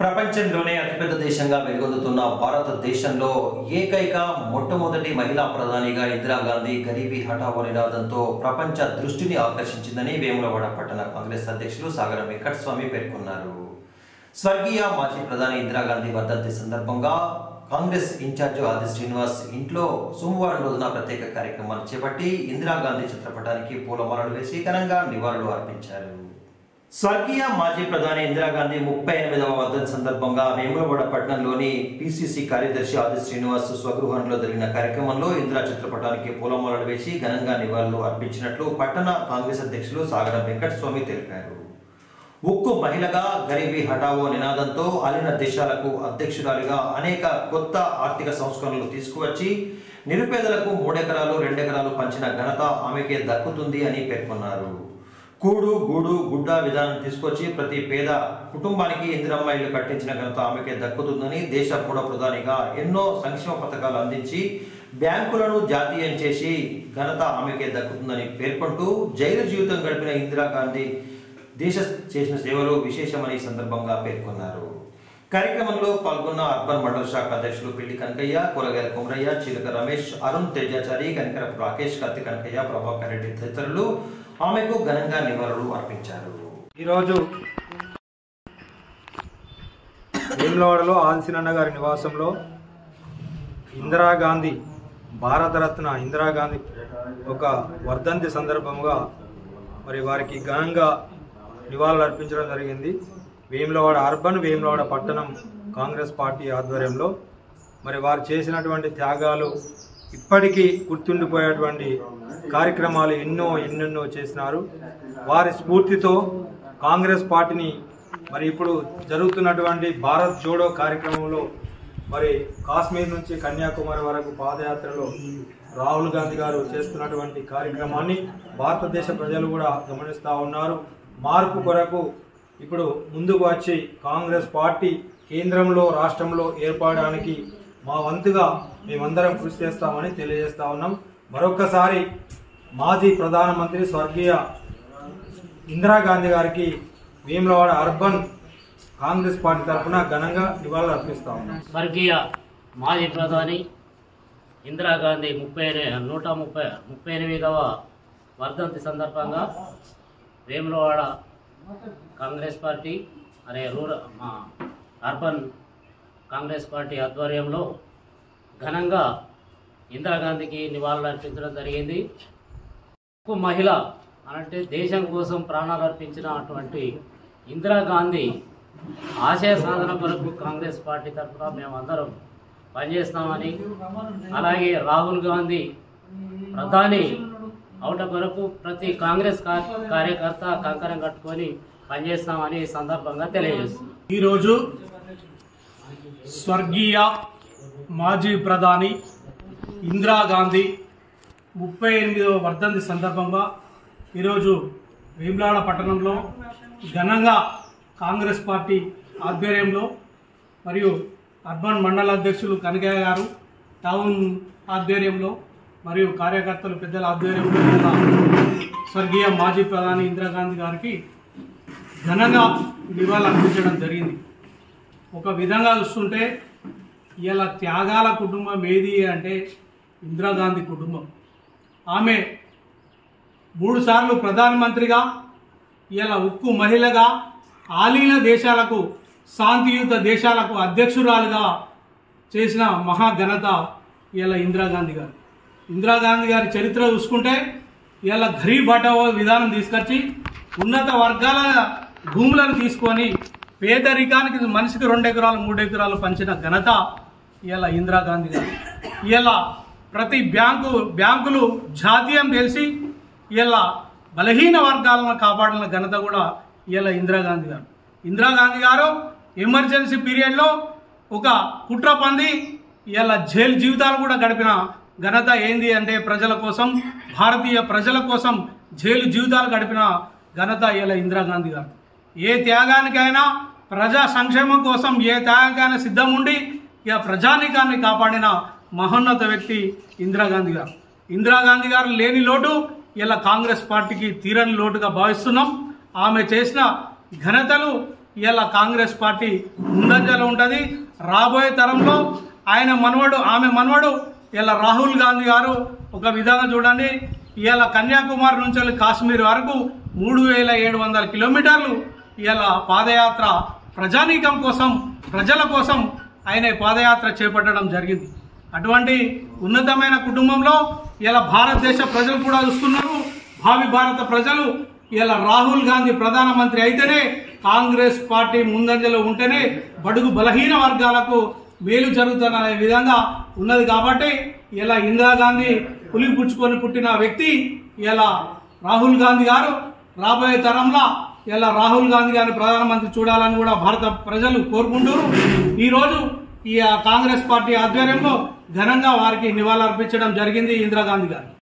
ప్రపంచంలోనే అతిపెద్ద దేశంగా వెలుగొందుతున్న భారతదేశంలో ఏకైక మొట్టమొదటి మహిళా ప్రధానిగా ఇందిరాగాంధీ గరీబీ హఠావో నినాదంతో ప్రపంచ దృష్టిని ఆకర్షించిందని వేములవాడ పట్టణ కాంగ్రెస్ అధ్యక్షులు సాగర వెంకటస్వామి పేర్కొన్నారు స్వర్గీయ మాజీ ప్రధాని ఇందిరాగాంధీ వర్ధంతి సందర్భంగా కాంగ్రెస్ ఇన్ఛార్జ్ ఆది శ్రీనివాస్ ఇంట్లో సోమవారం రోజున ప్రత్యేక కార్యక్రమాన్ని చేపట్టి ఇందిరాగాంధీ చిత్రపటానికి పూలమాలలు వేసి ఘనంగా నివాళులు అర్పించారు స్వర్గీయ మాజీ ప్రధాని ఇందిరాగాంధీ ముప్పై ఎనిమిదవ వర్ధంతి సందర్భంగా వేములవాడ పట్టణంలోని పిసిసి కార్యదర్శి ఆది శ్రీనివాస్ స్వగృహంలో జరిగిన కార్యక్రమంలో ఇందిరా చిత్రపటానికి పూలమాలలు వేసి ఘనంగా నివాళులు అర్పించినట్లు పట్టణ కాంగ్రెస్ అధ్యక్షులు సాగర వెంకటస్వామి తెలిపారు ఉక్కు మహిళగా గరీబీ హఠావో నినాదంతో అలిన దేశాలకు అధ్యక్షురాలిగా అనేక కొత్త ఆర్థిక సంస్కరణలు తీసుకువచ్చి నిరుపేదలకు మూడెకరాలు రెండెకరాలు పంచిన ఘనత ఆమెకే దక్కుతుంది అని పేర్కొన్నారు కూడు గూడు గుడ్డ విధానం తీసుకొచ్చి ప్రతి పేద కుటుంబానికి ఇందిరమ్మ ఇల్లు కట్టించిన ఘనత ఆమెకే దక్కుతుందని దేశ పూడ ప్రధానిగా ఎన్నో సంక్షేమ పథకాలు అందించి బ్యాంకులను జాతీయం చేసి ఘనత ఆమెకే దక్కుతుందని పేర్కొంటూ జైలు జీవితం గడిపిన ఇందిరాగాంధీ దేశ చేసిన సేవలు విశేషమని ఈ సందర్భంగా పేర్కొన్నారు కార్యక్రమంలో పాల్గొన్న అర్బన్ మండల శాఖ అధ్యక్షులు పిల్లి కనకయ్య కూరగాయల కుమరయ్య చిలక రమేష్ అరుణ్ తేజాచారి కనికరపు రాకేష్ కత్తి కనకయ్య ప్రభాకర్ రెడ్డి తదితరులు ఆమెకు ఘనంగా నివాళులు అర్పించారు ఈరోజు వేములవాడలో ఆదిశనన్న గారి నివాసంలో ఇందిరాగాంధీ భారతరత్న ఇందిరాగాంధీ ఒక వర్ధంతి సందర్భంగా మరి వారికి ఘనంగా నివాళులు అర్పించడం జరిగింది వేములవాడ అర్బన్ వేములవాడ పట్టణం కాంగ్రెస్ పార్టీ ఆధ్వర్యంలో మరి వారు చేసినటువంటి త్యాగాలు ఇప్పటికీ గుర్తుండిపోయేటువంటి కార్యక్రమాలు ఎన్నో ఎన్నెన్నో చేసినారు వారి స్ఫూర్తితో కాంగ్రెస్ పార్టీని మరి ఇప్పుడు జరుగుతున్నటువంటి భారత్ జోడో కార్యక్రమంలో మరి కాశ్మీర్ నుంచి కన్యాకుమారి వరకు పాదయాత్రలో రాహుల్ గాంధీ గారు చేస్తున్నటువంటి కార్యక్రమాన్ని భారతదేశ ప్రజలు కూడా గమనిస్తూ ఉన్నారు మార్పు కొరకు ఇప్పుడు ముందుకు వచ్చి కాంగ్రెస్ పార్టీ కేంద్రంలో రాష్ట్రంలో ఏర్పడడానికి మా వంతుగా మేమందరం కృషి చేస్తామని తెలియజేస్తా ఉన్నాం మరొక్కసారి మాజీ ప్రధానమంత్రి స్వర్గీయ ఇందిరాగాంధీ గారికి వేములవాడ అర్బన్ కాంగ్రెస్ పార్టీ తరఫున ఘనంగా నివాళులు అర్పిస్తా ఉన్నాం స్వర్గీయ మాజీ ప్రధాని ఇందిరాగాంధీ ముప్పై ఎని- నూట ముప్పై ముప్పై ఎనిమిదవ వర్ధంతి సందర్భంగా వేములవాడ కాంగ్రెస్ పార్టీ అనే రూరల్ మా అర్బన్ కాంగ్రెస్ పార్టీ ఆధ్వర్యంలో ఘనంగా ఇందిరాగాంధీకి నివాళులు అర్పించడం జరిగింది ఒక మహిళ అంటే దేశం కోసం ప్రాణాలు అర్పించిన అటువంటి ఇందిరాగాంధీ ఆశయ సాధన కొరకు కాంగ్రెస్ పార్టీ తరఫున మేమందరం పనిచేస్తామని అలాగే రాహుల్ గాంధీ ప్రధాని అవట కొరకు ప్రతి కాంగ్రెస్ కా- కార్యకర్త కంకరం కట్టుకొని పనిచేస్తామని ఈ సందర్భంగా తెలియజేస్తున్నాం ఈరోజు స్వర్గీయ మాజీ ప్రధాని ఇందిరాగాంధీ ముప్పై ఎనిమిదవ వర్ధంతి సందర్భంగా ఈరోజు వేములాడ పట్టణంలో ఘనంగా కాంగ్రెస్ పార్టీ ఆధ్వర్యంలో మరియు అర్బన్ మండల అధ్యక్షులు కనకయ్య గారు టౌన్ ఆధ్వర్యంలో మరియు కార్యకర్తలు పెద్దల ఆధ్వర్యంలో ఉన్న స్వర్గీయ మాజీ ప్రధాని ఇందిరాగాంధీ గారికి ఘనంగా నివాళులు అర్పించడం జరిగింది ఒక విధంగా చూస్తుంటే ఇలా త్యాగాల కుటుంబం ఏది అంటే ఇందిరాగాంధీ కుటుంబం ఆమె మూడుసార్లు ప్రధానమంత్రిగా ఇలా ఉక్కు మహిళగా ఆలీన దేశాలకు శాంతియుత దేశాలకు అధ్యక్షురాలుగా చేసిన మహాఘనత ఇలా ఇందిరాగాంధీ గారు ఇందిరాగాంధీ గారి చరిత్ర చూసుకుంటే ఇలా గరీబ్ హఠావో విధానం తీసుకొచ్చి ఉన్నత వర్గాల భూములను తీసుకొని పేదరికానికి మనిషికి రెండు ఎకరాలు మూడు ఎకరాలు పంచిన ఘనత ఇలా ఇందిరాగాంధీ గారు ఇలా ప్రతి బ్యాంకు బ్యాంకులు జాతీయం తెలిసి ఇలా బలహీన వర్గాలను కాపాడిన ఘనత కూడా ఇలా ఇందిరాగాంధీ గారు ఇందిరాగాంధీ గారు ఎమర్జెన్సీ పీరియడ్లో ఒక కుట్ర పంది ఇలా జైలు జీవితాలు కూడా గడిపిన ఘనత ఏంది అంటే ప్రజల కోసం భారతీయ ప్రజల కోసం జైలు జీవితాలు గడిపిన ఘనత ఇలా ఇందిరాగాంధీ గారు ఏ త్యాగానికైనా ప్రజా సంక్షేమం కోసం ఏ త్యాగానికైనా సిద్ధం ఉండి ఇక ప్రజానీకాన్ని కాపాడిన మహోన్నత వ్యక్తి ఇందిరాగాంధీ గారు ఇందిరాగాంధీ గారు లేని లోటు ఇలా కాంగ్రెస్ పార్టీకి తీరని లోటుగా భావిస్తున్నాం ఆమె చేసిన ఘనతలు ఇలా కాంగ్రెస్ పార్టీ ముందంజలో ఉంటుంది రాబోయే తరంలో ఆయన మనవడు ఆమె మనవడు ఇలా రాహుల్ గాంధీ గారు ఒక విధంగా చూడండి ఇలా కన్యాకుమారి నుంచి వెళ్ళి కాశ్మీర్ వరకు మూడు వేల ఏడు వందల కిలోమీటర్లు ఇలా పాదయాత్ర ప్రజానీకం కోసం ప్రజల కోసం ఆయన ఈ పాదయాత్ర చేపట్టడం జరిగింది అటువంటి ఉన్నతమైన కుటుంబంలో ఇలా భారతదేశ ప్రజలు కూడా చూస్తున్నారు భావి భారత ప్రజలు ఇలా రాహుల్ గాంధీ ప్రధానమంత్రి అయితేనే కాంగ్రెస్ పార్టీ ముందంజలో ఉంటేనే బడుగు బలహీన వర్గాలకు మేలు జరుగుతుందనే విధంగా ఉన్నది కాబట్టి ఇలా ఇందిరాగాంధీ పులి పుచ్చుకొని పుట్టిన వ్యక్తి ఇలా రాహుల్ గాంధీ గారు రాబోయే తరంలో ఇలా రాహుల్ గాంధీ గారిని ప్రధానమంత్రి చూడాలని కూడా భారత ప్రజలు కోరుకుంటారు ఈరోజు ఈ ఆ కాంగ్రెస్ పార్టీ ఆధ్వర్యంలో ఘనంగా వారికి నివాళులర్పించడం జరిగింది ఇందిరాగాంధీ గారు